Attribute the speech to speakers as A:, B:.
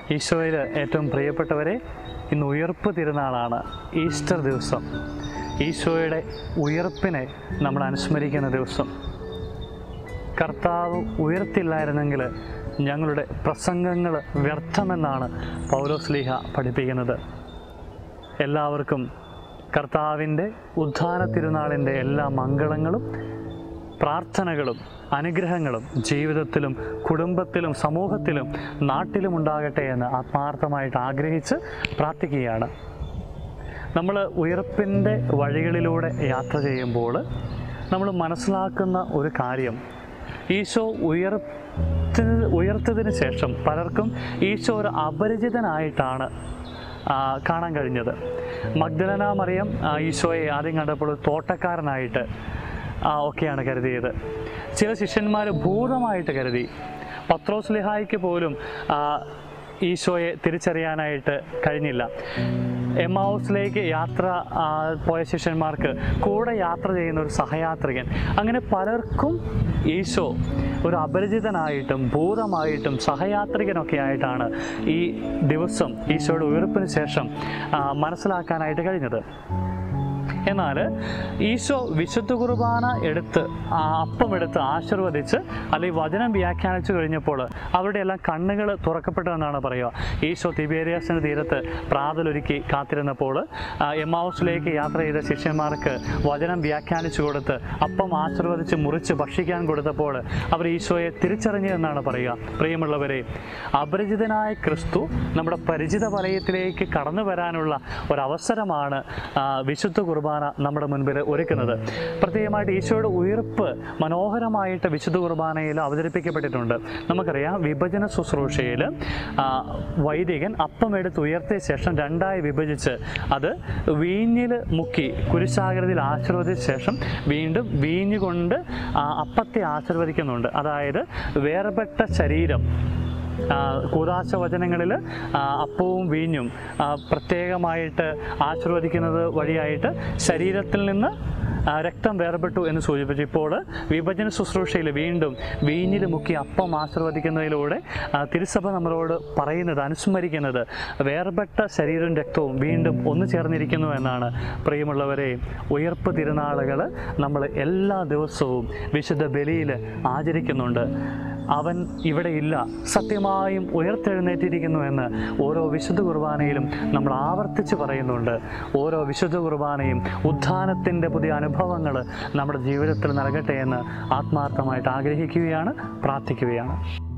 A: ഈശോയിൽ ഏറ്റവും പ്രിയപ്പെട്ടവരെ ഇന്ന് ഉയർപ്പ് തിരുനാളാണ് ഈസ്റ്റർ ദിവസം ഈശോയുടെ ഉയർപ്പിനെ നമ്മൾ അനുസ്മരിക്കുന്ന ദിവസം കർത്താവ് ഉയർത്തില്ലായിരുന്നെങ്കിൽ ഞങ്ങളുടെ പ്രസംഗങ്ങൾ വ്യർത്ഥമെന്നാണ് പൗലോസ്ലീഹ പഠിപ്പിക്കുന്നത് എല്ലാവർക്കും കർത്താവിൻ്റെ ഉദ്ധാന തിരുനാളിൻ്റെ എല്ലാ മംഗളങ്ങളും പ്രാർത്ഥനകളും അനുഗ്രഹങ്ങളും ജീവിതത്തിലും കുടുംബത്തിലും സമൂഹത്തിലും നാട്ടിലും ഉണ്ടാകട്ടെ എന്ന് ആത്മാർത്ഥമായിട്ട് ആഗ്രഹിച്ച് പ്രാർത്ഥിക്കുകയാണ് നമ്മൾ ഉയർപ്പിൻ്റെ വഴികളിലൂടെ യാത്ര ചെയ്യുമ്പോൾ നമ്മൾ മനസ്സിലാക്കുന്ന ഒരു കാര്യം ഈശോ ഉയർത്തി ഉയർത്തതിന് ശേഷം പലർക്കും ഈശോ ഒരു അപരിചിതനായിട്ടാണ് ആ, കാണാൻ കഴിഞ്ഞത് മഗ്ദലന മറിയം ആ, ഈശോയെ ആദ്യം കണ്ടപ്പോൾ ഒരു തോട്ടക്കാരനായിട്ട് ആ, ഒക്കെയാണ് കരുതിയത് ചില ശിഷ്യന്മാർ ഭൂതമായിട്ട് കരുതി പത്രോസ് ലിഹായിക്ക് പോലും ആ, ഈശോയെ തിരിച്ചറിയാനായിട്ട് കഴിഞ്ഞില്ല എമാവൂസിലേക്ക് യാത്ര ആ, പോയ ശിഷ്യന്മാർക്ക് കൂടെ യാത്ര ചെയ്യുന്ന ഒരു സഹയാത്രികൻ അങ്ങനെ പലർക്കും ഈശോ ഒരു അപരിചിതനായിട്ടും ഭൂതമായിട്ടും സഹയാത്രികനൊക്കെ ആയിട്ടാണ് ഈ ദിവസം ഈശോയുടെ ഉയർപ്പിന് ശേഷം ആ, മനസ്സിലാക്കാനായിട്ട് കഴിഞ്ഞത് എന്നാൽ ഈശോ വിശുദ്ധ കുർബാന എടുത്ത് ആ അപ്പം എടുത്ത് ആശീർവദിച്ച് അല്ലെങ്കിൽ വചനം വ്യാഖ്യാനിച്ചു കഴിഞ്ഞപ്പോൾ അവരുടെ എല്ലാം കണ്ണുകൾ തുറക്കപ്പെട്ടു എന്നാണ് പറയുക ഈശോ തിബേരിയാസിന് തീരത്ത് പ്രാതലൊരുക്കി കാത്തിരുന്നപ്പോൾ ആ, എമ്മാവൂസിലേക്ക് യാത്ര ചെയ്ത ശിഷ്യന്മാർക്ക് വചനം വ്യാഖ്യാനിച്ചു കൊടുത്ത് അപ്പം ആശീർവദിച്ച് മുറിച്ച് ഭക്ഷിക്കാൻ കൊടുത്തപ്പോൾ അവർ ഈശോയെ തിരിച്ചറിഞ്ഞു എന്നാണ് പറയുക പ്രിയമുള്ളവരെ അപരിചിതനായ ക്രിസ്തു നമ്മുടെ പരിചിത വലയത്തിലേക്ക് കടന്നു വരാനുള്ള ഒരവസരമാണ് ആ, വിശുദ്ധ കുർബാന നമ്മുടെ മുൻപിൽ ഒരുക്കുന്നത് പ്രത്യേകമായിട്ട് ഈശോയുടെ ഉയർപ്പ് മനോഹരമായിട്ട് വിശുദ്ധ കുർബാനയിൽ അവതരിപ്പിക്കപ്പെട്ടിട്ടുണ്ട് നമുക്കറിയാം വിഭജന ശുശ്രൂഷയിൽ ആ, വൈദികൻ അപ്പം എടുത്ത് ഉയർത്തിയ ശേഷം രണ്ടായി വിഭജിച്ച് അത് വീഞ്ഞിൽ മുക്കി കുരിശാകൃതിയിൽ ആശീർവദിച്ച ശേഷം വീണ്ടും വീഞ്ഞ് കൊണ്ട് ആ അപ്പത്തെ ആശീർവദിക്കുന്നുണ്ട് അതായത് വേർപെട്ട ശരീരം ആ, കൂതാശ വചനങ്ങളിൽ ആ, അപ്പവും വീഞ്ഞും ആ, പ്രത്യേകമായിട്ട് ആശീർവദിക്കുന്നത് വഴിയായിട്ട് ശരീരത്തിൽ നിന്ന് ആ, രക്തം വേർപെട്ടു എന്ന് സൂചിപ്പിച്ചു ഇപ്പോൾ വിഭജന ശുശ്രൂഷയിൽ വീണ്ടും വീഞ്ഞിൽ മുക്കി അപ്പം ആശീർവദിക്കുന്നതിലൂടെ ആ, തിരുസഭ നമ്മളോട് പറയുന്നത് അനുസ്മരിക്കുന്നത് വേർപെട്ട ശരീരവും രക്തവും വീണ്ടും ഒന്നു ചേർന്നിരിക്കുന്നു എന്നാണ് പ്രിയമുള്ളവരെ ഉയർപ്പ് തിരുനാളുകൾ നമ്മൾ എല്ലാ ദിവസവും വിശുദ്ധ ബലിയിൽ ആചരിക്കുന്നുണ്ട് അവൻ ഇവിടെ ഇല്ല സത്യമായും ഉയർത്തെഴുന്നേറ്റിരിക്കുന്നു എന്ന് ഓരോ വിശുദ്ധ കുർബാനയിലും നമ്മൾ ആവർത്തിച്ച് പറയുന്നുണ്ട് ഓരോ വിശുദ്ധ കുർബാനയും ഉത്ഥാനത്തിൻ്റെ പുതിയ അനുഭവങ്ങൾ നമ്മുടെ ജീവിതത്തിൽ നൽകട്ടെ എന്ന് ആത്മാർത്ഥമായിട്ട് ആഗ്രഹിക്കുകയാണ് പ്രാർത്ഥിക്കുകയാണ്